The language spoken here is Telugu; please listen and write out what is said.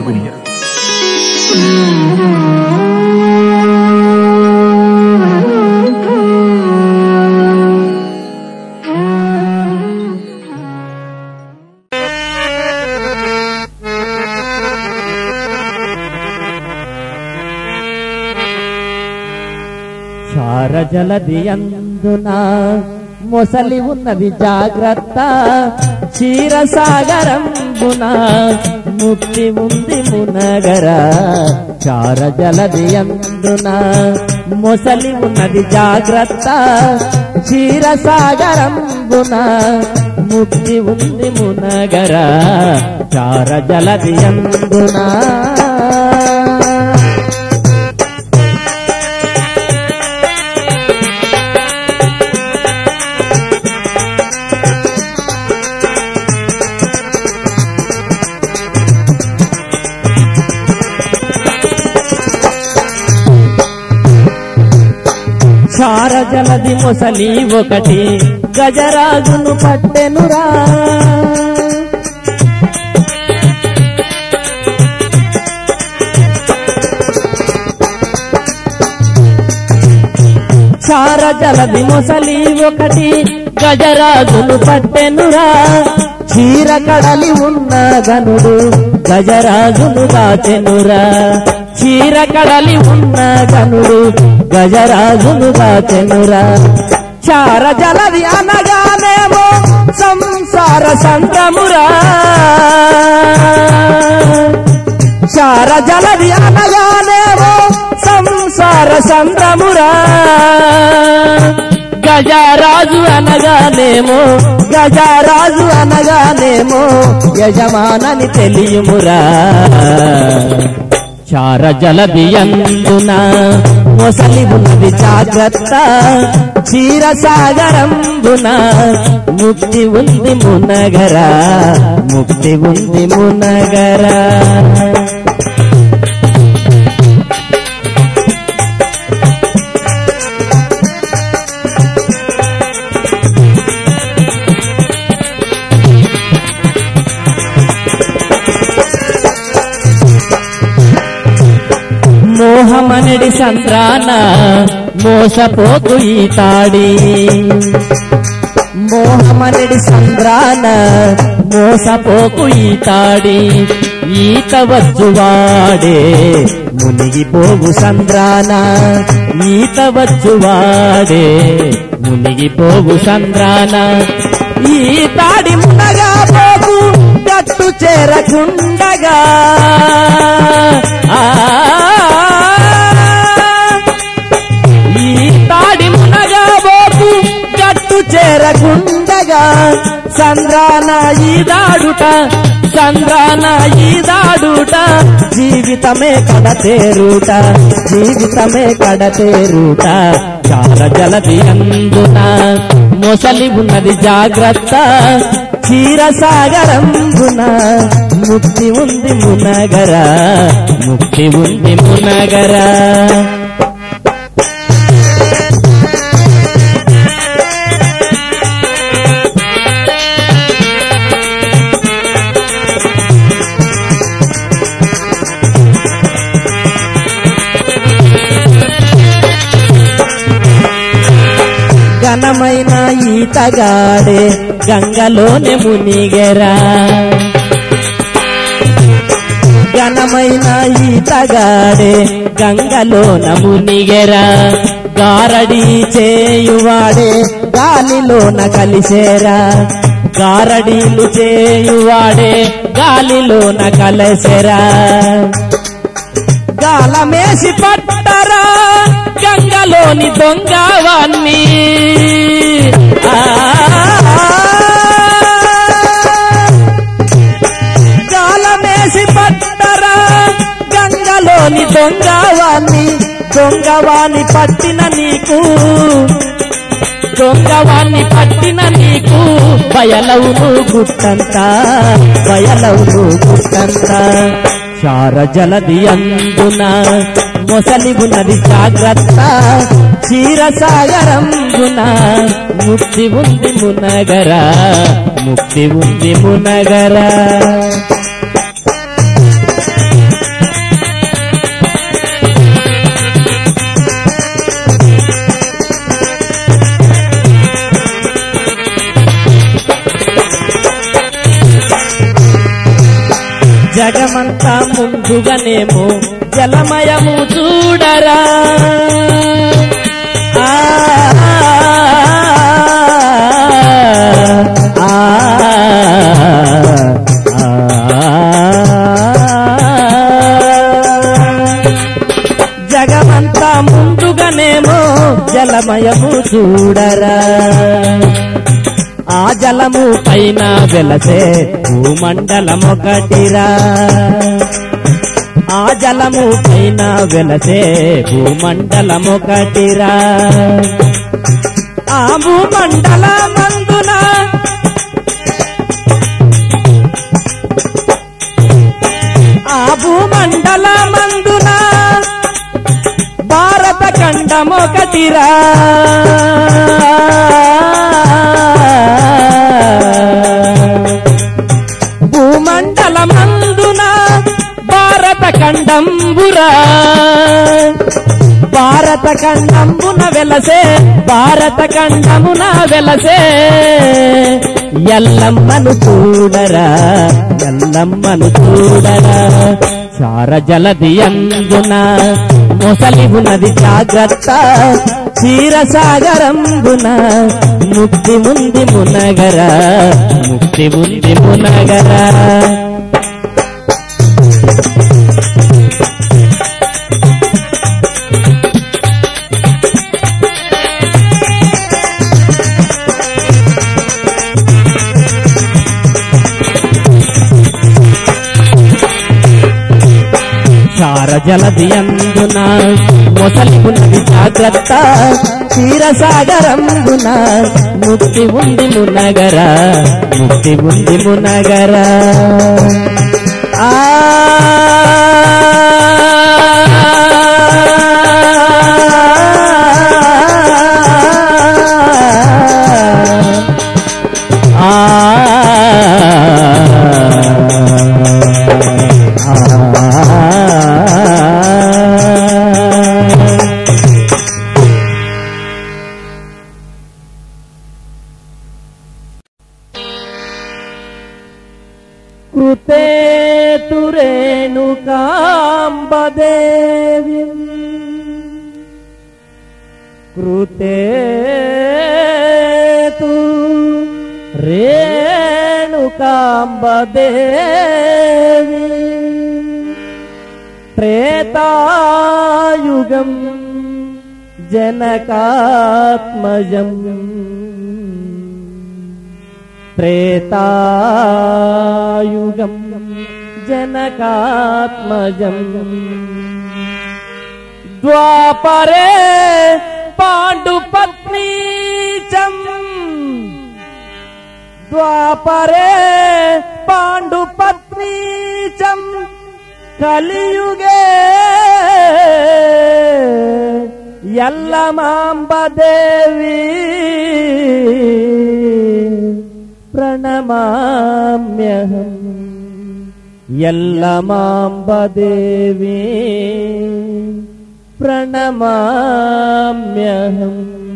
వినియరు చారజలది అందున మొసలి ఉన్నది జాగ్రత్త క్షీరసాగరంబున ముక్తి ఉంది మునగర చారజలది అందున మొసలి ఉన్నది జాగ్రత్త క్షీరసాగరంబున ముక్తి ఉంది మునగర చారజలది అందున చారజలది మొసలి ఒకటి గజరాజును పట్టెనురా చారజలది మొసలి ఒకటి గజరాజును పట్టెనురా చీర కడలి ఉన్న గనుడు గజరాజును దాచెనురా చీర కడలి ఉన్న గనుడు గజరాజును దాచెనురా చార జలది అనగానేమో సంసార సంగమురా చార జలది అనగానేమో సంసార సంద్రమురా గజరాజు అనగానేమో గజరాజు అనగానేమో యజమానని తెలియమురా చార జలది అందున మొసలి ఉన్నది జాగ్రత్త క్షీరసాగరంబున ముక్తి ఉంది మునగరా ముక్తి ఉంది మునగరా మోహమనడి సంద్రాన మోసపోకు ఈ తాడి మోహమనడి సంద్రాన మోసపోకు ఈ తాడి ఈత వచ్చువాడే మునిగిపోగు సంద్రాన ఈత వచ్చువాడే మునిగిపోగు సంద్రాన ఈ తాడి మునగా పోకు గట్టు చేరకుండగా ఆ ఈ తాడి మునగా పోకు గట్టు చేరకుండగా సంద్రాన ఈదాడుట సంద్రాన ఈదాడుట జీవితమే కడతేరుట జీవితమే కడతేరుట చాల జలది అందున మొసలి ఉన్నది జాగ్రత్త క్షీరసాగరంబున ముక్తి ఉంది మునగర ముక్తి ఉంది మునగర ఘనమైన ఈతగాడే గంగలోనే మునిగెరా ఘనమైన ఈతగాడే గంగలోన మునిగెరా గారడి చేయువాడే గాలిలోన కలిసేరా గారడీలు చేయువాడే గాలిలోన కలసెరా గాలమేసి పట్టరా గంగలోని దొంగవాన్ని ఆ, గాలమేసి పట్టరా గంగలోని దొంగవాన్ని దొంగవాన్ని పట్టిన నీకు దొంగవాన్ని పట్టిన నీకు బయలవును గుట్టంత బయలవును గుట్టంత చార జలది అందున మొసలి ఉన్నది జాగ్రత్త క్షీరసాగరంబున ముక్తి ఉంది మునగరా ముక్తి ఉంది మునగరా జగమంతా ముందుగానేమో జలమయము చూడరా ఆ, ఆ, ఆ. జగమంతా ముందుగానేమో జలమయము చూడరా ఆ జలము పైన వెలసే భూమండలమొకటిరా ఆ జలము పైన వెలసే భూమండలమొకటిరా ఆ భూమండలమందున ఆ భూమండలమందున భారత ఖండమొకటిరా భూమండలమందున భారత ఖండంబురా భారత ఖండంబున వెలసే భారత ఖండమున వెలసే ఎల్లమ్మను చూడరా ఎల్లమ్మను చూడరా చార జలది అందున మొసలి ఉన్నది జాగ్రత్త క్షీరసాగరంబున ముక్తి ఉంది మునగరా ముక్తి ఉంది మునగరా చార జలది అందున మొసలి ఉన్నది జాగ్రత్త క్షీరసాగరంబున ముక్తి ఉంది మునగరా ముక్తి ఉంది మునగరా ఆ కృతే తురేణుకాంబదేవి కృతే తు రేణుకాంబదేవి త్రేతాయుగం జనకాత్మజం త్రేతాయుగం జనకాత్మజం ద్వాపరే పాండుపత్నీచం ద్వాపరే పాండుపత్నీచం కలియుగే ఎల్లమాంబదేవి ప్రణమామ్యహం ఎల్లమాంబదేవి ప్రణమామ్యహం